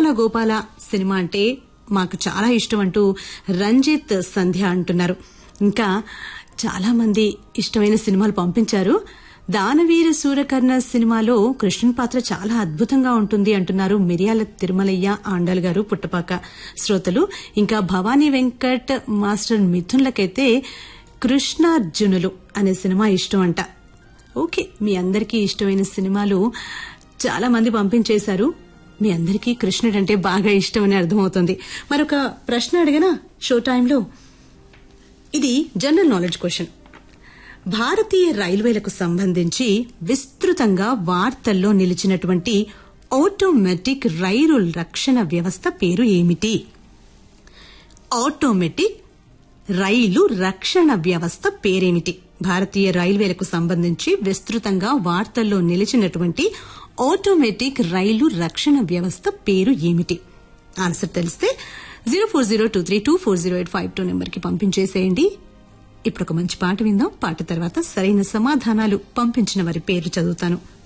Gopala Gopala cinema అంటే మాకు చాలా ఇష్టం అంటూ రంజిత్ సంధ్య అంటున్నారు ఇంకా చాలా మంది ఇష్టమైన సినిమాలు పంపించారు దానవీర సూరకర్ణ సినిమాలో కృష్ణన్ పాత్ర చాలా అద్భుతంగా ఉంటుంది అంటున్నారు మిరియాల తిరుమలయ్య ఆండాల్ గారు పుట్టపాక శ్రోతలు ఇంకా భవానీ వెంకట్ మాస్టర్ మిథున్లకైతే కృష్ణార్జునులు అనే సినిమా ఇష్టం అంట ఓకే మీ అందరికీ ఇష్టమైన సినిమాలు చాలా మంది పంపించేశారు మీ అందరికీ కృష్ణుడు అంటే బాగా ఇష్టం అని అర్థమవుతుంది మరొక ప్రశ్న అడిగనా షో టైంలో ఇది జనరల్ నాలెడ్జ్ క్వశ్చన్ భారతీయ రైల్వేలకు సంబంధించి విస్తృతంగా వార్తల్లో నిలిచినటువంటి ఆటోమేటిక్ రైలు రక్షణ వ్యవస్థ పేరు ఏమిటి ఆటోమేటిక్ రైలు రక్షణ వ్యవస్థ పేరేమిటి భారతీయ రైల్వేలకు సంబంధించి విస్తృతంగా వార్తల్లో నిలిచినటువంటి ఆటోమేటిక్ రైలు రక్షణ వ్యవస్థ పేరు ఏమిటి ఆన్సర్ తెలిస్తే zero four zero two three two four zero eight five two నెంబర్కి పంపించేసేయండి ఇప్పుడు ఒక మంచి పాట విందాం పాట తర్వాత సరైన సమాధానాలు పంపించిన వారి పేర్లు చదువుతాను